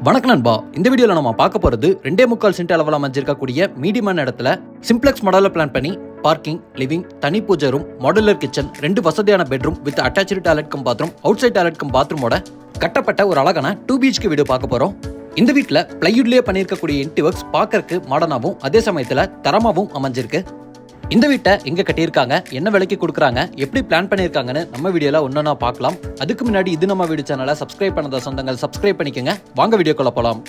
வணக்கம் நண்பா இந்த வீடியோல நம்ம பார்க்க போறது ரெண்டே முக்கால் சென்ட் அளவில் அமைஞ்சிருக்கக்கூடிய மீடியமான இடத்துல சிம்ப்ளெக்ஸ் மாடல பிளான் பண்ணி பார்க்கிங் லிவிங் தனி பூஜை ரூம் மாடுலர் கிச்சன் ரெண்டு வசதியான bedroom with attached toilet cum bathroom outside toilet cum பாத்ரூமோட கட்டப்பட்ட ஒரு அழகான டூ பிஹெச்கே வீடியோ பார்க்க போறோம் இந்த வீட்டில் பிளைவுட்லேயே பண்ணியிருக்கக்கூடிய இன்டி ஒர்க்ஸ் பார்க்கறதுக்கு மாடர்னாவும் அதே சமயத்தில் தரமாவும் அமைஞ்சிருக்கு இந்த வீட்டை எங்க கட்டியிருக்காங்க என்ன விலைக்கு கொடுக்குறாங்க எப்படி பிளான் பண்ணியிருக்காங்கன்னு நம்ம வீடியோல ஒன்னொன்னா பார்க்கலாம் அதுக்கு முன்னாடி இது நம்ம வீடியோ சேனலை சப்ஸ்கிரைப் பண்ணாத சொந்தங்கள் சப்ஸ்கிரைப் பண்ணிக்கோங்க வாங்க வீடியோக்குள்ள போலாம்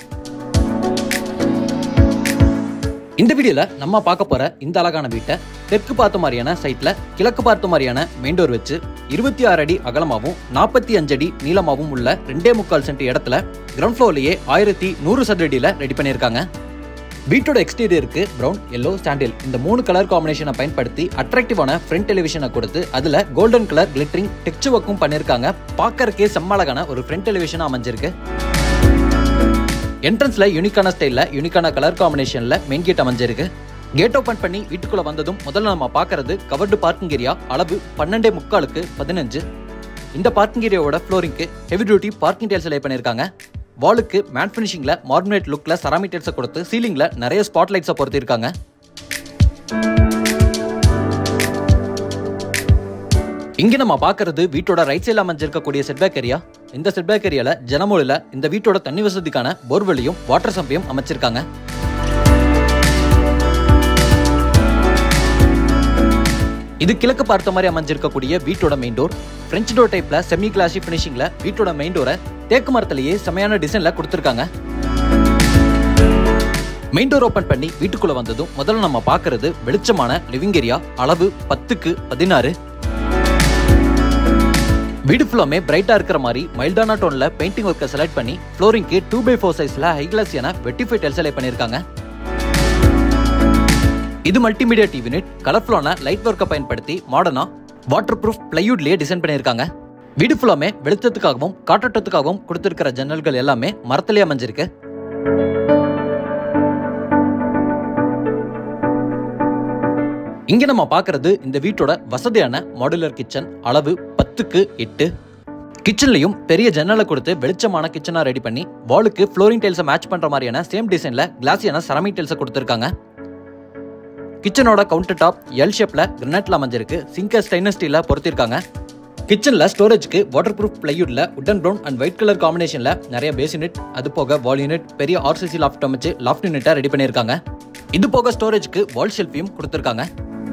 இந்த வீடியோல நம்ம பார்க்க போற இந்த அழகான வீட்டை தெற்கு பார்த்த மாதிரியான சைட்ல கிழக்கு பார்த்த மாதிரியான மெயின் டோர் வச்சு இருபத்தி ஆறு அடி அகலமாகவும் நாற்பத்தி அஞ்சு அடி நீளமாகவும் உள்ள ரெண்டே முக்கால் சென்ட் இடத்துல கிரவுண்ட் ஃப்ளோர்லயே ஆயிரத்தி நூறு சதுரடியில ரெடி பண்ணியிருக்காங்க வீட்டோட எக்ஸ்டீரியருக்கு ப்ரௌன் எல்லோ சாண்டில் இந்த மூணு கலர் காம்பினேஷனை பயன்படுத்தி அட்ராக்டிவான ஃப்ரண்ட் டெலிவிஷனை கொடுத்து அதுல கோல்டன் கலர் கிளிட்டரிங் டெக்ஸ்ட் ஒர்க்கும் பண்ணிருக்காங்க பார்க்கறக்கே செம்மழகான ஒரு ஃப்ரண்ட் டெலிவிஷன் அமைஞ்சிருக்கு என்ட்ரன்ஸ்ல யூனிக்கான ஸ்டைல்ல யூனிக்கான கலர் காம்பினேஷன்ல மெயின் கேட் அமைஞ்சிருக்கு கேட் ஓபன் பண்ணி வீட்டுக்குள்ள வந்ததும் முதல்ல நம்ம பார்க்கறது கவர்டு பார்க்கிங் ஏரியா அளவு பன்னெண்டே முக்காலுக்கு பதினஞ்சு இந்த பார்க்கிங் ஏரியாவோட ஃப்ளோரிங்க்கு heavy duty parking tiles lay பண்ணியிருக்காங்க வாலுக்கு மேட் ஃபினிஷிங்ல மார்மினேட் லுக்ல செராமிக் டைல்ஸை கொடுத்து சீலிங்ல நிறைய ஸ்பாட் லைட்ஸை பொருத்திருக்காங்க இங்க நம்ம பார்க்கறது வீட்டோட ரைட் சைடில் அமைஞ்சிருக்கக்கூடிய செட்பேக் ஏரியா இந்த செட்பேக் ஏரியால ஜனமொழியில இந்த வீட்டோட தண்ணி வசதிக்கான போர்வெளியும் வாட்டர் சம்பையும் அமைச்சிருக்காங்க இது கிழக்கு பார்த்த மாதிரி அமைஞ்சிருக்கக்கூடிய வீட்டோட மெயின் டோர் பிரெஞ்சு டோர் டைப்ல செமி கிளாசி பினிஷிங்ல வீட்டோட மெயின் டோரை தேக்கு மரத்திலேயே செமையான டிசைன்ல கொடுத்துருக்காங்க மெயின் டோர் ஓபன் பண்ணி வீட்டுக்குள்ள வந்ததும் முதல்ல நம்ம பார்க்கறது வெளிச்சமான லிவிங் ஏரியா அளவு பத்துக்கு பதினாறு வீடு ஃபுல்லாமே பிரைட்டா இருக்கிற மாதிரி மைல்டான டோன்ல பெயிண்டிங் ஒர்க்கை செலக்ட் பண்ணி ஃப்ளோரிங்க்கு டூ பை ஃபோர் சைஸ்ல ஹை கிளாஸியான வெட்டிஃபை டெல்சலை பண்ணியிருக்காங்க இது மல்டிமீடியா டிவி யூனிட் கலர்ஃபுல்லான லைட் ஒர்க்கை பயன்படுத்தி மாடர்னா வாட்டர் ப்ரூஃப் பிளைவுட்லயே டிசைன் பண்ணியிருக்காங்க வீடு ஃபுல்லாமே வெளிச்சத்துக்காகவும் காற்றோட்டத்துக்காகவும் கொடுத்திருக்கிற ஜன்னல்கள் எல்லாமே மரத்திலே அமைஞ்சிருக்கு இங்க நம்ம பார்க்கறது இந்த வீட்டோட வசதியான மாடுலர் கிச்சன் அளவு பத்துக்கு எட்டு கிச்சன்லயும் பெரிய ஜன்னலை கொடுத்து வெளிச்சமான கிச்சனா ரெடி பண்ணி வாலுக்கு ஃப்ளோரிங் டைல்ஸை மேட்ச் பண்ற மாதிரியான சேம் டிசைன்ல கிளாஸியான செராமிக் டைல்ஸை கொடுத்துருக்காங்க கிச்சனோட கவுண்டர் டாப் எல் ஷேப்ல கிரனட்ல அமைஞ்சிருக்கு சிங்க ஸ்டெயின்லெஸ் ஸ்டீல்ல பொருத்திருக்காங்க கிச்சன்ல ஸ்டோரேஜ்க்கு வாட்டர் ப்ரூஃப் பிளைவுட்ல wooden brown and white colour காம்பினேஷன்ல நிறைய பேஸ் யூனிட் அது போக வால் யூனிட் பெரிய ஆர்சிசி லாஃப்ட் அமைச்சு லாஃப்ட் யூனிட்டா ரெடி பண்ணியிருக்காங்க இது போக ஸ்டோரேஜ்க்கு வால் ஷெல்ஃபையும் கொடுத்துருக்காங்க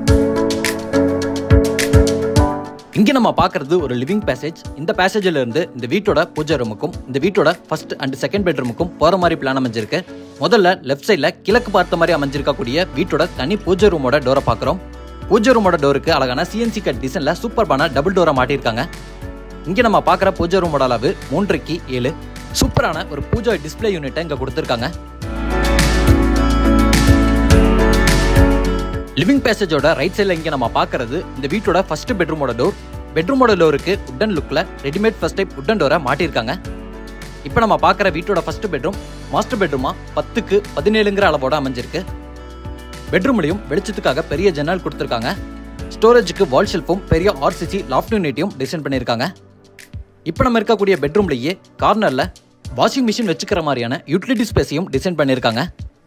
இங்க நம்ம பார்க்கறது ஒரு லிவிங் பேசேஜ் இந்த பேசேஜ்ல இருந்து இந்த வீட்டோட பூஜை ரூமுக்கும் இந்த வீட்டோட ஃபர்ஸ்ட் அண்ட் செகண்ட் பெட்ரூமுக்கும் போற மாதிரி பிளான் அமைஞ்சிருக்கு முதல்ல லெஃப்ட் சைட்ல கிழக்கு பார்த்த மாதிரி அமைஞ்சிருக்கக்கூடிய வீட்டோட தனி பூஜை ரூமோட டோரை பார்க்குறோம் பூஜை ரூமோட டோருக்கு அழகான சிஎன்சி கட் டிசைன்ல சூப்பர்பான டபுள் டோரை மாட்டியிருக்காங்க இங்க நம்ம பார்க்குற பூஜை ரூமோட அளவு மூன்றைக்கு ஏழு சூப்பரான ஒரு பூஜை டிஸ்ப்ளே யூனிட்டை இங்க கொடுத்துருக்காங்க லிவிங் பேசேஜோட ரைட் சைடில் இங்கே நம்ம பார்க்கறது இந்த வீட்டோட ஃபர்ஸ்ட் பெட்ரூமோட டோர் பெட்ரூமோட டோருக்கு உட்டன் லுக்கில் ரெடிமேட் ஃபர்ஸ்ட் டைப் உட்டன் டோரை மாட்டியிருக்காங்க இப்போ நம்ம பார்க்குற வீட்டோட ஃபர்ஸ்ட் பெட்ரூம் மாஸ்டர் பெட்ரூமா பத்துக்கு பதினேழுங்கிற அளவோட அமைஞ்சிருக்கு பெட்ரூம்லையும் வெளிச்சத்துக்காக பெரிய ஜன்னல் கொடுத்துருக்காங்க ஸ்டோரேஜுக்கு வால் ஷெல்ஃபும் பெரிய ஆர்சிசி லாஃப்ட் யூனிட்டையும் டிசைன் பண்ணியிருக்காங்க இப்போ நம்ம இருக்கக்கூடிய பெட்ரூம்லேயே கார்னரில் வாஷிங் மிஷின் வச்சுக்கிற மாதிரியான யூட்டிலிட்டி ஸ்பேஸையும் டிசைன் பண்ணியிருக்காங்க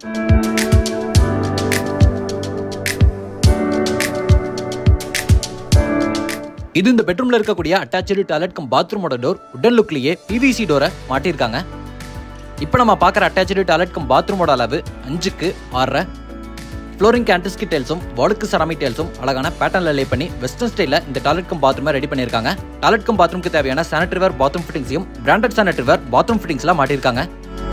இது இந்த பெட்ரூம்ல இருக்கக்கூடிய அட்டாச்சு டாய்லெட் கம் பாத்ரூமோட டோர் உடன் லுக்லயே பிவிசி டோரை மாட்டியிருக்காங்க இப்போ நம்ம பார்க்குற அட்டாச்சு டாய்லெட் கம் பாத்ரூமோட அளவு அஞ்சுக்கு ஆறரை ஃப்ளோரிங் கேண்டஸ்கி டைல்ஸும் வாலுக்கு செராமிக் டைல்ஸும் அழகான பேட்டர்ல லே பண்ணி வெஸ்டர்ன் ஸ்டைலில் இந்த டாய்லெட் கம் பாத்ரூமை ரெடி பண்ணியிருக்காங்க டாய்லெட் கம் பாத்ரூம்க்கு தேவையான சானிட்டரி வேர் பாத்ரூம் ஃபிட்டிங்ஸையும் பிராண்டட் சானிட்டரி வேர் பாத்ரூம் ஃபிட்டிங்ஸ்லாம் மாட்டியிருக்காங்க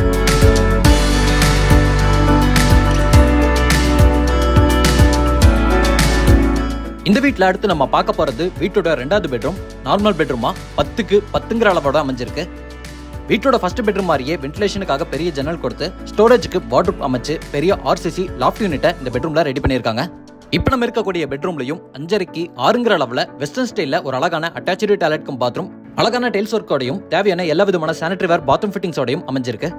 இந்த வீட்டில் அடுத்து நம்ம பார்க்க போறது வீட்டோட ரெண்டாவது பெட்ரூம் நார்மல் பெட்ரூமா பத்துக்கு பத்துங்கிற அளவோட அமைஞ்சிருக்கு வீட்டோட ஃபர்ஸ்ட் பெட்ரூம் மாதிரியே வென்டிலேஷனுக்காக பெரிய ஜன்னல் கொடுத்து ஸ்டோரேஜுக்கு வார்ட்ரூப் அமைச்சு பெரிய ஆர்சிசி லாஃப்ட் யூனிட்டை இந்த பெட்ரூம்ல ரெடி பண்ணியிருக்காங்க இப்போ நம்ம இருக்கக்கூடிய பெட்ரூம்லையும் அஞ்சரைக்கு ஆறுங்கிற அளவில் வெஸ்டர்ன் ஸ்டைலில் ஒரு அழகான அட்டாச்சு டாய்லெட் கம் பாத்ரூம் அழகான டைல்ஸ் ஒர்க்கோடையும் தேவையான எல்லா விதமான சானிட்டரி வேர் பாத்ரூம் ஃபிட்டிங்ஸோடையும் அமைஞ்சிருக்கு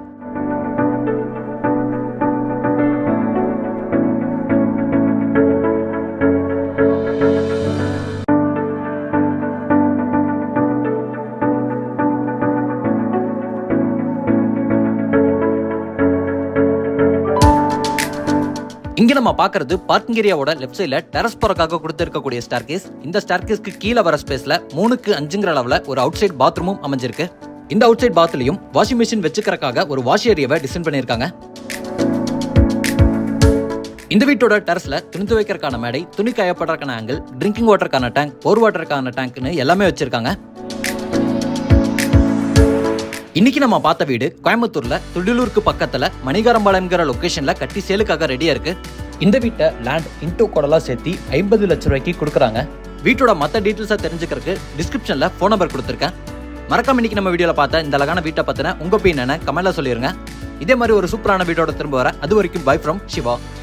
இங்க நம்ம பாக்குறது பார்க்கிங் ஏரியாவோட லெஃப்ட் சைடுல டெரஸ் போறக்காக கொடுத்திருக்கக்கூடிய ஸ்டார் கேஸ் இந்த ஸ்டார் கேஸ்க்கு கீழே வர ஸ்பேஸ்ல மூணுக்கு அஞ்சுங்கிற அளவுல ஒரு அவுட் சைட் பாத்ரூமும் அமைஞ்சிருக்கு இந்த அவுட் சைட் பாத்லயும் வாஷிங் மிஷின் வச்சுக்கிறக்காக ஒரு வாஷ் ஏரியாவை டிசைன் பண்ணியிருக்காங்க இந்த வீட்டோட டெரஸ்ல துணி துவைக்கிறதுக்கான மேடை துணி காயப்படுறதுக்கான ஆங்கிள் ட்ரிங்கிங் வாட்டருக்கான டேங்க் போர் வாட்டருக்கான டேங்க்னு எல்லாமே வச்சிருக்காங்க இன்னைக்கு நம்ம பார்த்த வீடு கோயம்புத்தூர்ல துடிலூருக்கு பக்கத்துல மணிகாரம்பாளையம்ங்கிற லொகேஷன்ல கட்டி சேலுக்காக ரெடியா இருக்கு இந்த வீட்டை லேண்ட் இன்டூ கொடலாம் சேர்த்து ஐம்பது லட்ச ரூபாய்க்கு கொடுக்குறாங்க வீட்டோட மற்ற டீட்டெயில்ஸை தெரிஞ்சுக்கிறதுக்கு டிஸ்கிரிப்ஷன்ல ஃபோன் நம்பர் கொடுத்துருக்கேன் மறக்காம இன்னைக்கு நம்ம வீடியோல பார்த்த இந்த அழகான வீட்டை பத்தின உங்க ஒப்பீனியனை கமெண்ட்ல சொல்லிருங்க இதே மாதிரி ஒரு சூப்பரான வீட்டோட திரும்ப வர அது வரைக்கும் பை ஃப்ரம் சிவா